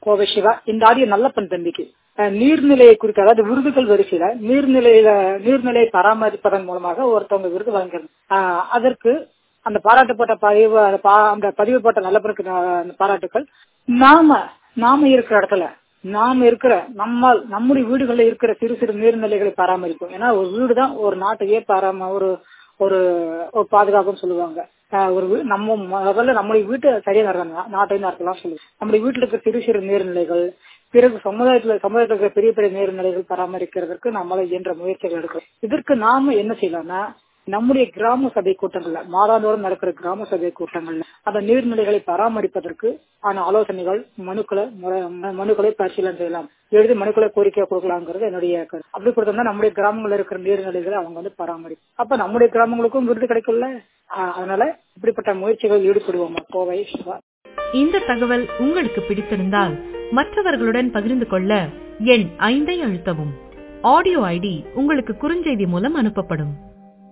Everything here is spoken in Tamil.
கோவை சிவா இந்த ஆடியோ நல்லப்பன் தம்பிக்கு அஹ், நீர்நிலையை குறித்து அதாவது விருதுகள் வரிசையில நீர்நிலையில நீர்நிலையை பராமரிப்பதன் மூலமாக ஒருத்தவங்க விருது வழங்குறது அஹ், அதற்கு அந்த பாராட்டப்பட்ட பதிவு அந்த பா- அந்த பதிவு போட்ட நல்லப்பனுக்கு நா- அந்த பாராட்டுக்கள் நாம நாம இருக்கிற இடத்துல நாம இருக்கிற நம்மால் நம்முடைய வீடுகள்ல இருக்கிற சிறு சிறு நீர்நிலைகளை பராமரிப்போம் ஏன்னா ஒரு வீடு தான் ஒரு நாட்டையே பராம ஒரு ஒரு ஒரு பாதுகாப்புன்னு சொல்லுவாங்க ஆஹ் ஒரு வீ- நம்ம முதல்ல நம்முடைய வீட்டை சரியா நடத்தணும் நாட்டையும் நடத்தலாம் சொல்லுவோம் நம்முடைய வீட்டுல இருக்கிற சிறு சிறு நீர்நிலைகள் பிறகு சமுதாயத்துல சமுதாயத்துல இருக்கிற பெரிய பெரிய நீர்நிலைகள் பராமரிக்கிறதுக்கு நம்மளால இயன்ற முயற்சிகள் எடுக்கிறோம் இதற்கு நாம என்ன செய்யலாம்னா நம்முடைய கிராம சபை கூட்டங்கள்ல மாதாந்தோறும் நடக்கிற கிராம சபை கூட்டங்கள்ல அந்த நீர்நிலைகளை பராமரிப்பதற்கு ஆன ஆலோசனைகள் மனுக்களை முறை- ம- மனுக்களை பரிசீலனை செய்யலாம் எழுதி மனுக்களை கோரிக்கை கொடுக்கலாங்கிறது என்னுடைய கருத்து அப்படி கொடுத்தோம்னா நம்முடைய கிராமங்கள்ல இருக்கிற நீர்நிலைகளை அவங்க வந்து பராமரிக்கும் அப்ப நம்முடைய கிராமங்களுக்கும் விருது கிடைக்கும்ல ஆஹ் அதனால இப்படிப்பட்ட முயற்சிகள் ஈடுபடுவோம் கோவை சிவா இந்த தகவல் உங்களுக்கு பிடித்திருந்தால் மற்றவர்களுடன் பகிர்ந்து கொள்ள எண் ஐந்தை அழுத்தவும் ஆடியோ ஐடி உங்களுக்கு குறுஞ்செய்தி மூலம் அனுப்பப்படும்